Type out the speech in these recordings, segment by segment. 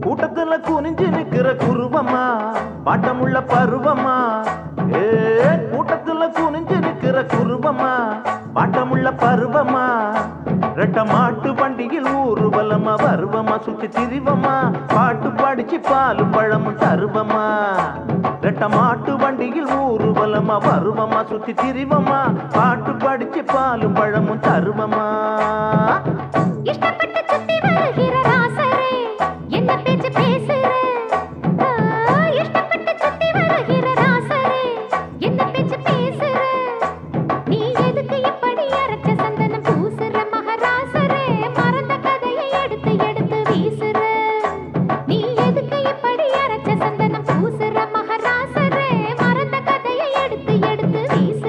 கூட்டத்துல குனிஞ்சு நிக்கிற குருவமா பாட்டமுள்ள பருவமா ஏ கூட்டத்துல குனிஞ்சு நிக்கிற குருவமா பாட்டமுள்ள பருவமா ரெட்ட மாட்டு பண்டிகையில் ஊர்வலமா வருவமா சுத்தி திரிவமா பாட்டு படிச்சு பாலும் பழமும் தருவமா ரெட்ட மாட்டு வண்டியில் ஊர்வலமா வருவமா சுத்தி திரிவமா பாட்டு படிச்சு பாலும் பழமும் தருவமா இஷ்டப்பட்டு சுத்தி வருகிற ராசரே என்ன பேச்சு பேசுற ஆ, இஷ்டப்பட்டு சுத்தி வருகிற ராசரே என்ன பேச்சு பேசுற நீ எதுக்கு இப்படி அரைச்ச சந்தனம் பூசுற மகராசரே மறந்த கதையை எடுத்து எடுத்து வீசுற நீ எதுக்கு இப்படி அரைச்ச சந்தனம் பூசுற மகராசரே மறந்த கதையை எடுத்து எடுத்து வீசுற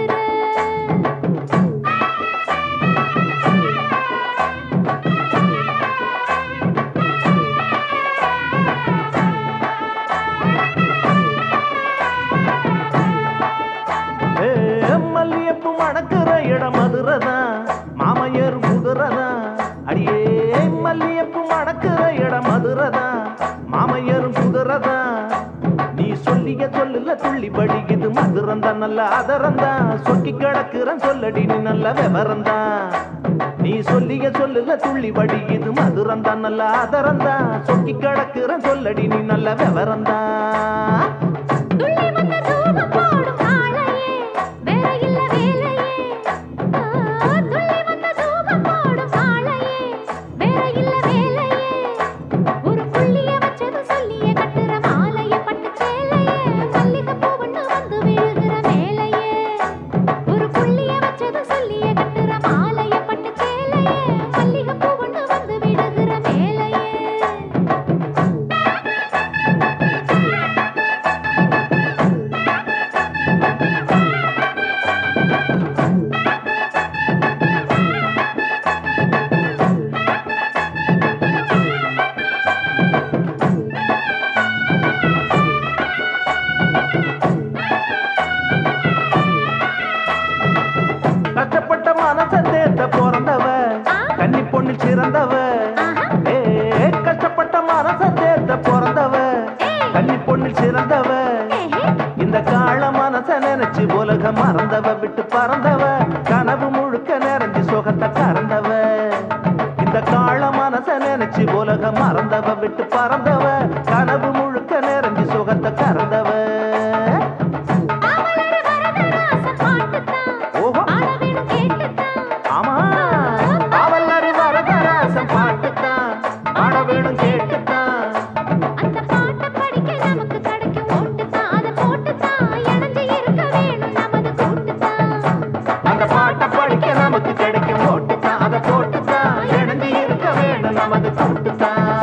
ஏ, மல்லியப்பு மணக்கிற இடம் மதுரதான் மாமையர் குதிரதான் அடியே மல்லியப்பு மணக்கிற இடம் மதுரதான் மாமையர் குதிரதான் நீ சொல்லிய சொல்லுல துள்ளி படிக்குது மதுரந்தான் நல்ல அதரந்தான் சொக்கி கிடக்குறன் சொல்லடி நீ நல்ல விவரந்தான் நீ சொல்லிய சொல்லுல துள்ளி படிக்குது மதுரந்தான் நல்ல அதரந்தான் சொக்கி கிடக்குறன் சொல்லடி நீ நல்ல விவரந்தான் துள்ளி வந்து தூபம் போடும் ஆளையே வேற இல்ல வேலையே ஆ, துள்ளி வந்து தூபம் போடும் ஆளையே வேற இல்ல வேலையே ஒரு புள்ளிய வச்சது சொல்லிய கட்டுற மாலைய பட்டு சேலையே மல்லிகை பூவண்ணு வந்து விழுகிற மேலையே ஒரு புள்ளிய வச்சது சொல்லிய கட்டுற மாலைய பட்டு சேலையே மல்லிகை பூவண்ணு வந்து விழுகிற மேலையே கஷ்டப்பட்ட மனச தேர்த்த பிறந்தவ கன்னி பொண்ணு சிறந்தவ ஏ கஷ்டப்பட்ட மனச தேர்த்த பிறந்தவ கன்னி பொண்ணு சிறந்தவ இந்த கால மனச நினைச்சு உலக மறந்தவ விட்டு பறந்தவ கனவு முழுக்க நிறைஞ்சு சுகத்தை கறந்தவ இந்த கால மனச நினைச்சு உலக மறந்தவ விட்டு பறந்தவ கனவு முழுக்க நிறைஞ்சு சுகத்தை கறந்தவ அவளரு வரதராசன் பாட்டுத்தான் ஓஹோ ஆட வேணும் கேட்டுத்தான் ஆமா அவல்லரி வரதராசன் பாட்டுத்தான் ஆட வேணும் கேட்டுத்தான் அந்த பாட்டை படிக்க நமக்கு கிடைக்கும் ஓட்டுத்தான் அதை போட்டுத்தான் இணைஞ்சு இருக்க வேணும் நமது கூட்டுத்தான் அந்த பாட்டை படிக்க நமக்கு கிடைக்கும் ஓட்டுத்தான் அதை போட்டுத்தான் இணைஞ்சு இருக்க வேணும் நமது கூட்டுத்தான்